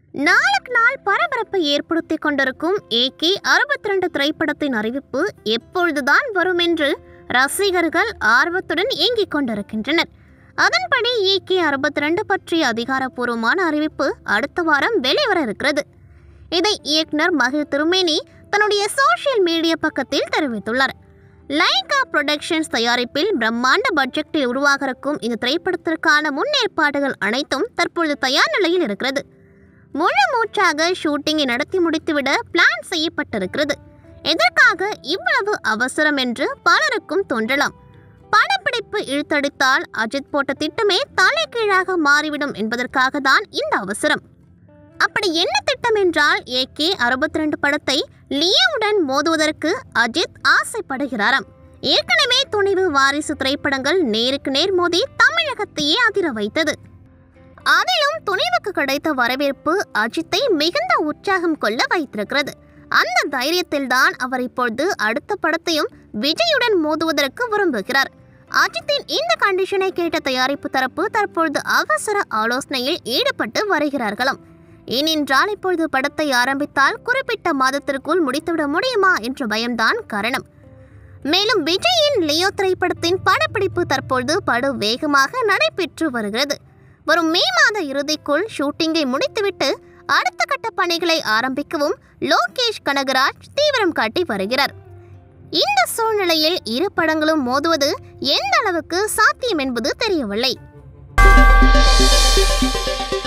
நாளுக்கு நாள் பரபரப்பை ஏற்படுத்தி கொண்டிருக்கும் ஏகே அறுபத்தி ரெண்டு திரைப்படத்தின் அறிவிப்பு எப்பொழுதுதான் வரும் என்று ரசிகர்கள் ஆர்வத்துடன் ஏங்கிக் கொண்டிருக்கின்றனர் அதன்படி ஏகே அறுபத்தி ரெண்டு பற்றிய அதிகாரப்பூர்வமான அறிவிப்பு அடுத்த வாரம் வெளிவர இருக்கிறது இதை இயக்குனர் மகிழ் திருமேனி தன்னுடைய சோஷியல் மீடியா பக்கத்தில் தெரிவித்துள்ளார் லைகா புரொடக்ஷன்ஸ் தயாரிப்பில் பிரம்மாண்ட பட்ஜெட்டில் உருவாக இருக்கும் இந்த திரைப்படத்திற்கான முன்னேற்பாடுகள் அனைத்தும் தற்பொழுது தயார் நிலையில் இருக்கிறது முழு மூச்சாக ஷூட்டிங்கை நடத்தி முடித்துவிட பிளான் செய்யப்பட்டிருக்கிறது எதற்காக இவ்வளவு அவசரம் என்று பலருக்கும் தோன்றலாம் படப்பிடிப்பு இழுத்தடித்தால் அஜித் போட்ட திட்டமே தலைகீழாக மாறிவிடும் என்பதற்காக தான் இந்த அவசரம் அப்படி என்ன திட்டம் என்றால் ஏகே அறுபத்தி ரெண்டு படத்தை லியோவுடன் மோதுவதற்கு அஜித் ஆசைப்படுகிறாராம் ஏற்கனவே துணிவு வாரிசு திரைப்படங்கள் நேருக்கு நேர் மோதி தமிழகத்தையே அதிர வைத்தது அதிலும் துணிவுக்கு கிடைத்த வரவேற்பு அஜித்தை மிகுந்த உற்சாகம் கொள்ள வைத்திருக்கிறது அந்த தைரியத்தில்தான் அவர் இப்பொழுது அடுத்த படத்தையும் விஜயுடன் மோதுவதற்கு விரும்புகிறார் அஜித்தின் இந்த கண்டிஷனை கேட்ட தயாரிப்பு தரப்பு தற்பொழுது அவசர ஆலோசனையில் ஈடுபட்டு வருகிறார்களாம் ஏனென்றால் இப்பொழுது படத்தை ஆரம்பித்தால் குறிப்பிட்ட மாதத்திற்குள் முடித்துவிட முடியுமா என்ற பயம்தான் காரணம் மேலும் விஜயின் லியோ திரைப்படத்தின் படப்பிடிப்பு தற்பொழுது படு வேகமாக நடைபெற்று வருகிறது வரும் மே மாத இறுதிக்குள் ஷூட்டிங்கை முடித்துவிட்டு அடுத்த கட்ட பணிகளை ஆரம்பிக்கவும் லோகேஷ் கனகராஜ் தீவிரம் காட்டி வருகிறார் இந்த சூழ்நிலையில் இரு படங்களும் மோதுவது எந்த அளவுக்கு சாத்தியம் என்பது தெரியவில்லை